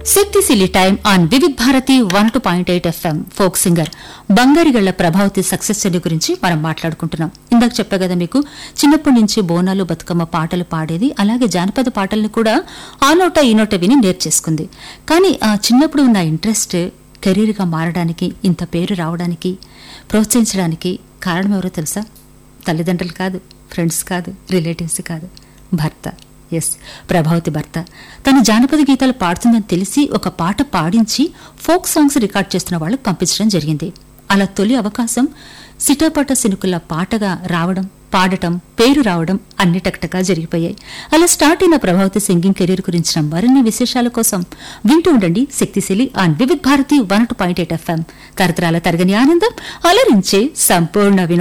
శక్తి సిలి time on Vividh Bharati one two point eight FM folk singer Bangarigalla Prabhavathi success story గురించి మనం మాట్లాడుకుంటున్నాం ఇందాక చెప్పా కదా మీకు చిన్నప్పటి నుంచి బోనాలు బతుకమ్మ పాటలు పాడేది అలాగే జానపద పాటల్ని కూడా ఆ నోట ఈ నోట విని నేర్చేసుకుంది కానీ ఆ చిన్నప్పుడు ఉన్న ఇంట్రెస్ట్ కెరీర్గా మారడానికి ఇంత పేరు రావడానికి ప్రోత్సహించడానికి కారణం ఎవరో తెలుసా తల్లిదండ్రులు కాదు ఫ్రెండ్స్ కాదు రిలేటివ్స్ కాదు భర్త ఎస్ ప్రభావతి భర్త తను జానపద గీతాలు పాడుతుందని తెలిసి ఒక పాట పాడించి ఫోక్ సాంగ్స్ రికార్డ్ చేస్తున్న వాళ్ళకు పంపించడం జరిగింది అలా తొలి అవకాశం సిటాపట సినుకుల పాటగా రావడం పాడటం పేరు రావడం అన్ని టక్టగా జరిగిపోయాయి అలా స్టార్ట్ అయిన ప్రభావతి సింగింగ్ కెరీర్ గురించిన మరిన్ని విశేషాల కోసం వింటూ ఉండండి శక్తిశీలి on Vividh Bharati one two point eight FM తరతరాల తరగని ఆనందం అలరించే సంపూర్ణ వినోదం